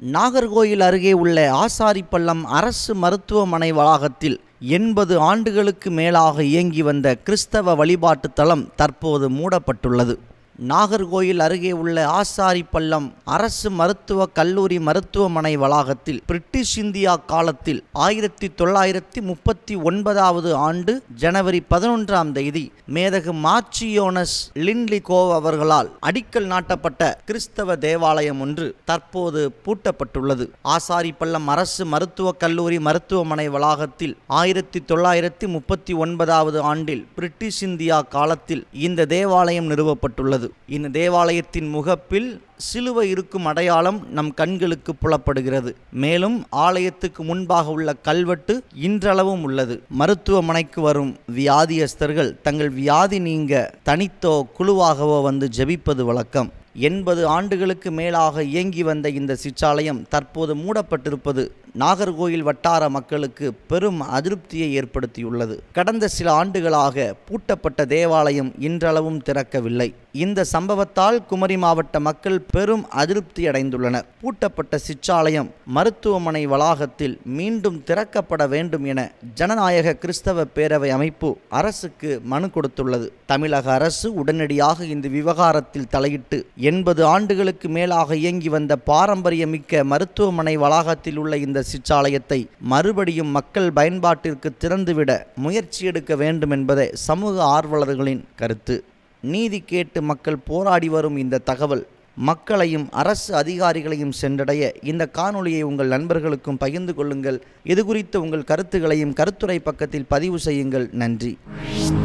நாகர்கோயில் அருகே உள்ள ஆசாரிப்பள்ளம் அரசு மருத்துவமனை வளாகத்தில் எண்பது ஆண்டுகளுக்கு மேலாக இயங்கி வந்த கிறிஸ்தவ வழிபாட்டுத் தலம் தற்போது மூடப்பட்டுள்ளது நாகர்கோயில் அருகே உள்ள ஆசாரிப்பள்ளம் அரசு மருத்துவக் கல்லூரி மருத்துவமனை வளாகத்தில் பிரிட்டிஷ் இந்தியா காலத்தில் ஆயிரத்தி தொள்ளாயிரத்தி முப்பத்தி ஒன்பதாவது ஆண்டு ஜனவரி பதினொன்றாம் தேதி மேதகு மார்ச்சியோனஸ் லின்லிகோ அவர்களால் அடிக்கல் நாட்டப்பட்ட கிறிஸ்தவ தேவாலயம் ஒன்று தற்போது பூட்டப்பட்டுள்ளது ஆசாரிப்பள்ளம் அரசு மருத்துவக் கல்லூரி மருத்துவமனை வளாகத்தில் ஆயிரத்தி தொள்ளாயிரத்தி முப்பத்தி ஒன்பதாவது ஆண்டில் பிரிட்டிஷ் இந்தியா காலத்தில் இந்த தேவாலயம் நிறுவப்பட்டுள்ளது இந்த தேவாலயத்தின் முகப்பில் சிலுவை இருக்கும் அடையாளம் நம் கண்களுக்கு புலப்படுகிறது மேலும் ஆலயத்துக்கு முன்பாக உள்ள கல்வெட்டு இன்றளவும் உள்ளது மருத்துவமனைக்கு வரும் வியாதியஸ்தர்கள் தங்கள் வியாதி நீங்க தனித்தோ குழுவாகவோ வந்து ஜெபிப்பது வழக்கம் எண்பது ஆண்டுகளுக்கு மேலாக இயங்கி வந்த இந்த சிற்றாலயம் தற்போது மூடப்பட்டிருப்பது நாகர்கோயில் வட்டார மக்களுக்கு பெரும் அதிருப்தியை ஏற்படுத்தியுள்ளது கடந்த சில ஆண்டுகளாக பூட்டப்பட்ட தேவாலயம் இன்றளவும் திறக்கவில்லை இந்த சம்பவத்தால் குமரி மாவட்ட மக்கள் பெரும் அதிருப்தி அடைந்துள்ளனர் பூட்டப்பட்ட சிற்றாலயம் மருத்துவமனை வளாகத்தில் மீண்டும் திறக்கப்பட வேண்டும் என ஜனநாயக கிறிஸ்தவ பேரவை அமைப்பு அரசுக்கு மனு கொடுத்துள்ளது தமிழக அரசு உடனடியாக இந்த விவகாரத்தில் தலையிட்டு எண்பது ஆண்டுகளுக்கு மேலாக இயங்கி வந்த பாரம்பரியமிக்க மருத்துவமனை வளாகத்தில் உள்ள இந்த சிற்றாலயத்தை மறுபடியும் மக்கள் பயன்பாட்டிற்கு திறந்துவிட முயற்சி எடுக்க வேண்டும் என்பதே சமூக ஆர்வலர்களின் கருத்து நீதி கேட்டு மக்கள் போராடி வரும் இந்த தகவல் மக்களையும் அரசு அதிகாரிகளையும் சென்றடைய இந்த காணொளியை உங்கள் நண்பர்களுக்கும் பகிர்ந்து கொள்ளுங்கள் இது குறித்த உங்கள் கருத்துகளையும் கருத்துரை பக்கத்தில் பதிவு செய்யுங்கள் நன்றி